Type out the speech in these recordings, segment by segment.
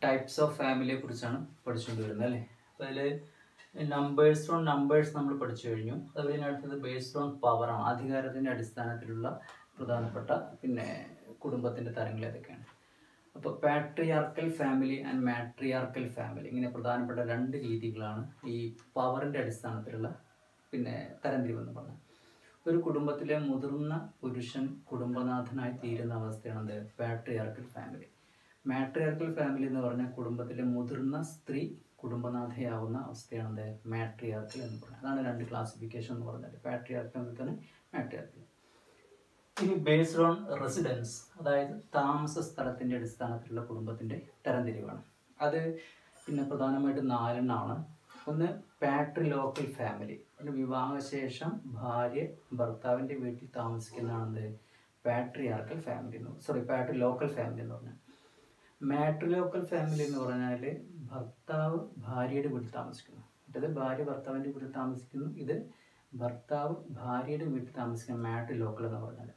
types of ഫാമിലിയെ കുറിച്ചാണ് പഠിച്ചുകൊണ്ട് വരുന്നത് അല്ലേ അപ്പോൾ അതിൽ നമ്പേഴ്സ് ഓൺ നമ്പേഴ്സ് നമ്മൾ പഠിച്ചു കഴിഞ്ഞു അതുപോലെ അടുത്തത് ബേസ്ഡ് ഓൺ പവറാണ് അധികാരത്തിൻ്റെ അടിസ്ഥാനത്തിലുള്ള പ്രധാനപ്പെട്ട പിന്നെ കുടുംബത്തിൻ്റെ തരങ്ങൾ ഏതൊക്കെയാണ് അപ്പോൾ patriarchal family and matriarchal family ഇങ്ങനെ പ്രധാനപ്പെട്ട രണ്ട് രീതികളാണ് ഈ പവറിൻ്റെ അടിസ്ഥാനത്തിലുള്ള പിന്നെ തരംതിരിവെന്ന് പറഞ്ഞത് ഒരു കുടുംബത്തിലെ മുതിർന്ന പുരുഷൻ കുടുംബനാഥനായി തീരുന്ന അവസ്ഥയാണ് എന്ത് പാട്രിയാർക്കൽ ഫാമിലി മാട്രിയാർക്കൽ ഫാമിലി എന്ന് പറഞ്ഞാൽ കുടുംബത്തിലെ മുതിർന്ന സ്ത്രീ കുടുംബനാഥയാവുന്ന അവസ്ഥയാണ് എന്ത് മാട്രിയാർക്കൽ എന്ന് പറയുന്നത് അതാണ് രണ്ട് ക്ലാസിഫിക്കേഷൻ എന്ന് പറഞ്ഞാൽ പാട്രിയാർക്കൽ തന്നെ മാട്രിയാർക്കൽ ഇനി ബേസ്ഡ് ഓൺ റെസിഡൻസ് അതായത് താമസ സ്ഥലത്തിൻ്റെ അടിസ്ഥാനത്തിലുള്ള കുടുംബത്തിൻ്റെ തരംതിരിവാണ് അത് പിന്നെ പ്രധാനമായിട്ട് നാലെണ്ണമാണ് ഒന്ന് പാട്രി ലോക്കൽ ഫാമിലി പിന്നെ വിവാഹശേഷം ഭാര്യ ഭർത്താവിൻ്റെ വീട്ടിൽ താമസിക്കുന്നതാണ് പാട്രിയാർക്കൽ ഫാമിലി എന്ന് സോറി പാട്രി ലോക്കൽ ഫാമിലി എന്ന് പറഞ്ഞാൽ മാട്രി ലോക്കൽ ഫാമിലി എന്ന് പറഞ്ഞാൽ ഭർത്താവ് ഭാര്യയുടെ വീട്ടിൽ താമസിക്കുന്നു മറ്റേത് ഭാര്യ ഭർത്താവിൻ്റെ വീട്ടിൽ താമസിക്കുന്നു ഇത് ഭർത്താവ് ഭാര്യയുടെ വീട്ടിൽ താമസിക്കുന്ന മാട്രി ലോക്കൽ എന്ന് പറഞ്ഞാൽ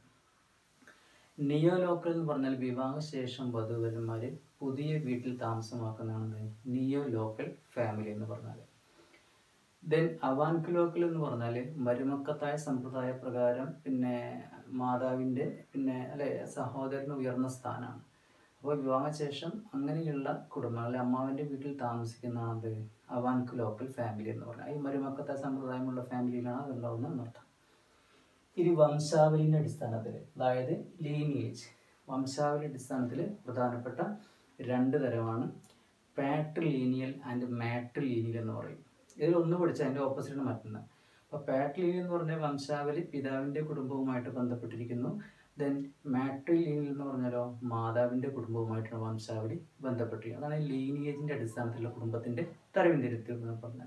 നിയോ ലോക്കൽ എന്ന് പറഞ്ഞാൽ വിവാഹശേഷം വധുവരന്മാർ പുതിയ വീട്ടിൽ താമസമാക്കുന്നതാണ് നിയോ ലോക്കൽ ഫാമിലി എന്ന് പറഞ്ഞാൽ ദെൻ അവാൻക് ലോക്കൽ എന്ന് പറഞ്ഞാൽ മരുമക്കത്തായ സമ്പ്രദായ പ്രകാരം പിന്നെ മാതാവിൻ്റെ പിന്നെ അല്ലെ സഹോദരന് ഉയർന്ന സ്ഥാനമാണ് അപ്പോൾ വിവാഹശേഷം അങ്ങനെയുള്ള കുടുംബം അല്ലെ അമ്മാവൻ്റെ വീട്ടിൽ താമസിക്കുന്നതാണ് അവാൻക് ലോക്കൽ ഫാമിലി എന്ന് പറഞ്ഞാൽ ഈ മരുമക്കത്തായ സമ്പ്രദായമുള്ള ഫാമിലിയിലാണ് അതുണ്ടാവുന്നത് എന്നർത്ഥം ഇനി വംശാവലിൻ്റെ അടിസ്ഥാനത്തിൽ അതായത് ലീനിയേജ് വംശാവലി അടിസ്ഥാനത്തിൽ പ്രധാനപ്പെട്ട രണ്ട് തരമാണ് patrilineal and matrilineal എന്ന് പറയും ഇതിൽ ഒന്ന് പഠിച്ചാൽ അതിൻ്റെ ഓപ്പോസിറ്റാണ് മറ്റൊന്ന് അപ്പോൾ പാട്രി ലീനിയൽ എന്ന് പറഞ്ഞാൽ വംശാവലി പിതാവിൻ്റെ കുടുംബവുമായിട്ട് ബന്ധപ്പെട്ടിരിക്കുന്നു ദെൻ മാട്രി ലീനിയൽ എന്ന് പറഞ്ഞാലോ മാതാവിൻ്റെ കുടുംബവുമായിട്ടാണ് വംശാവലി ബന്ധപ്പെട്ടിരിക്കുന്നത് അതാണ് ലീനിയേജിൻ്റെ അടിസ്ഥാനത്തിലുള്ള കുടുംബത്തിൻ്റെ തരവിന്തിരുത്തി എന്ന് പറഞ്ഞാൽ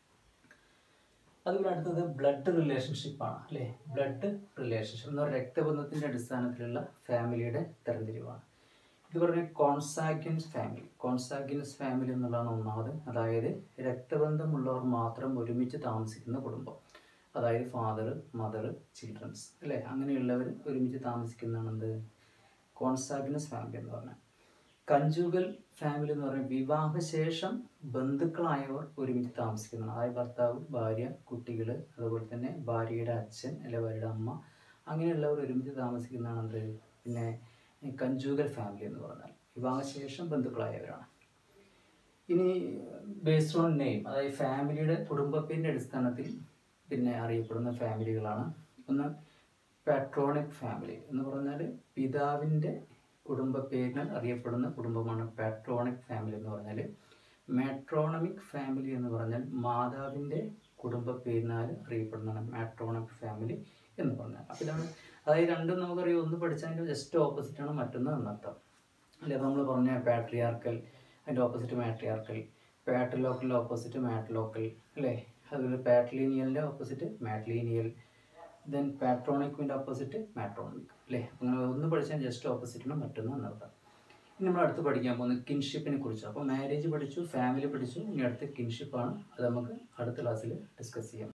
അതുപോലെ അടുത്തത് ബ്ലഡ് റിലേഷൻഷിപ്പ് ആണ് അല്ലേ ബ്ലഡ് റിലേഷൻഷിപ്പ് എന്ന് പറഞ്ഞാൽ രക്തബന്ധത്തിൻ്റെ അടിസ്ഥാനത്തിലുള്ള ഫാമിലിയുടെ തരംതിരിവാണ് ഇത് പറഞ്ഞ കോൺസാഗ്യൻസ് ഫാമിലി കോൺസാഗ്യൻസ് ഫാമിലി എന്നുള്ളതാണ് ഒന്നാമത് അതായത് രക്തബന്ധമുള്ളവർ മാത്രം ഒരുമിച്ച് താമസിക്കുന്ന കുടുംബം അതായത് ഫാദർ മദർ ചിൽഡ്രൻസ് അല്ലേ അങ്ങനെയുള്ളവർ ഒരുമിച്ച് താമസിക്കുന്നതാണ് എന്ത് കോൺസാഗ്യൻസ് ഫാമിലി എന്ന് പറഞ്ഞാൽ കഞ്ചുഗൽ ഫാമിലി എന്ന് പറയുന്നത് വിവാഹശേഷം ബന്ധുക്കളായവർ ഒരുമിച്ച് താമസിക്കുന്നതാണ് അതായത് ഭർത്താവ് ഭാര്യ കുട്ടികൾ അതുപോലെ തന്നെ ഭാര്യയുടെ അച്ഛൻ അല്ലെ ഭാര്യയുടെ അമ്മ അങ്ങനെയുള്ളവർ ഒരുമിച്ച് താമസിക്കുന്നതാണ് എന്ത് പിന്നെ കഞ്ചുഗൽ ഫാമിലി എന്ന് പറഞ്ഞാൽ വിവാഹശേഷം ബന്ധുക്കളായവരാണ് ഇനി ബേസ്ഡ് ഓൺ നെയിം അതായത് ഫാമിലിയുടെ കുടുംബത്തിൻ്റെ അടിസ്ഥാനത്തിൽ പിന്നെ അറിയപ്പെടുന്ന ഫാമിലികളാണ് ഒന്ന് പാട്രോണിക് ഫാമിലി എന്ന് പറഞ്ഞാൽ പിതാവിൻ്റെ കുടുംബ പേരിനാൽ അറിയപ്പെടുന്ന കുടുംബമാണ് പാട്രോണിക് ഫാമിലി എന്ന് പറഞ്ഞാൽ മാട്രോണമിക് ഫാമിലി എന്ന് പറഞ്ഞാൽ മാതാവിൻ്റെ കുടുംബ പേരിനാൽ അറിയപ്പെടുന്നതാണ് മാട്രോണിക് ഫാമിലി എന്ന് പറഞ്ഞാൽ അപ്പോൾ ഇതാണ് അതായത് രണ്ടും നമുക്കറിയാം ഒന്ന് പഠിച്ചതിൻ്റെ ജസ്റ്റ് ഓപ്പോസിറ്റാണ് മറ്റൊന്ന് എന്നർത്ഥം അല്ലെ നമ്മൾ പറഞ്ഞ പാട്രിയാർക്കൽ അതിൻ്റെ ഓപ്പോസിറ്റ് മാട്രിയാർക്കൽ പാട്രിലോക്കലിൻ്റെ ഓപ്പോസിറ്റ് മാട്രിലോക്കൽ അല്ലേ അതുപോലെ പാട്രിലീനിയലിൻ്റെ ഓപ്പോസിറ്റ് മാട്രിലീനിയൽ ദെൻ പാട്രോണിക്കിൻ്റെ ഓപ്പോസിറ്റ് മാട്രോണിക് അല്ലേ അങ്ങനെ ഒന്ന് പഠിച്ചാൽ ജസ്റ്റ് ഓപ്പോസിറ്റാണ് മറ്റൊന്ന് എന്നർത്ഥം ഇനി നമ്മൾ അടുത്ത് പഠിക്കാൻ പോകുന്നത് കിൻഷിപ്പിനെ കുറിച്ച് അപ്പോൾ മാരേജ് പഠിച്ചു ഫാമിലി പഠിച്ചു ഇനി അടുത്ത് കിൻഷിപ്പാണ് അത് നമുക്ക് അടുത്ത ക്ലാസ്സിൽ ഡിസ്കസ് ചെയ്യാം